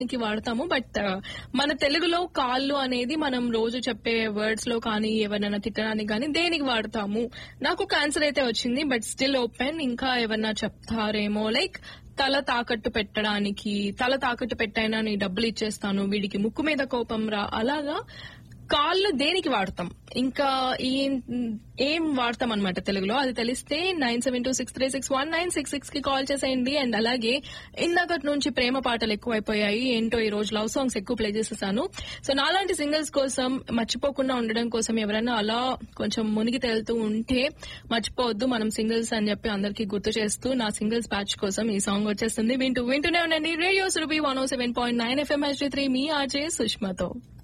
కి వాడతాము బట్ మన తెలుగులో కాళ్ళు అనేది మనం రోజు చెప్పే వర్డ్స్ లో కానీ ఎవరైనా తిట్టడానికి కానీ దేనికి వాడతాము నాకు ఒక ఆన్సర్ అయితే వచ్చింది బట్ స్టిల్ ఓపెన్ ఇంకా ఏమన్నా చెప్తారేమో లైక్ తల తాకట్టు పెట్టడానికి తల తాకట్టు పెట్టైనా నీ డబ్బులు ఇచ్చేస్తాను వీడికి ముక్కు మీద కోపం రా అలాగా కాళ్ళు దేనికి వాడతాం ఇంకా ఏం ఏం వాడతాం అనమాట తెలుగులో అది తెలిస్తే nine seven two six three six one nine six six కి కాల్ చేసేయండి అండ్ అలాగే ఇందాకటి నుంచి ప్రేమ పాటలు ఎక్కువైపోయాయి ఏంటో ఈ రోజు లవ్ సాంగ్స్ ఎక్కువ ప్లే చేసేసాను సో నాలాంటి సింగిల్స్ కోసం మర్చిపోకుండా ఉండడం కోసం ఎవరైనా అలా కొంచెం మునిగి తేలుతూ ఉంటే మర్చిపోవద్దు మనం సింగిల్స్ అని చెప్పి అందరికీ గుర్తు చేస్తూ నా సింగిల్స్ బ్యాచ్ కోసం ఈ సాంగ్ వచ్చేస్తుంది వింటూ వింటూనే ఉండండి radio Surabhi one O seven point nine FM H three మీ ఆర్జే సుష్మతో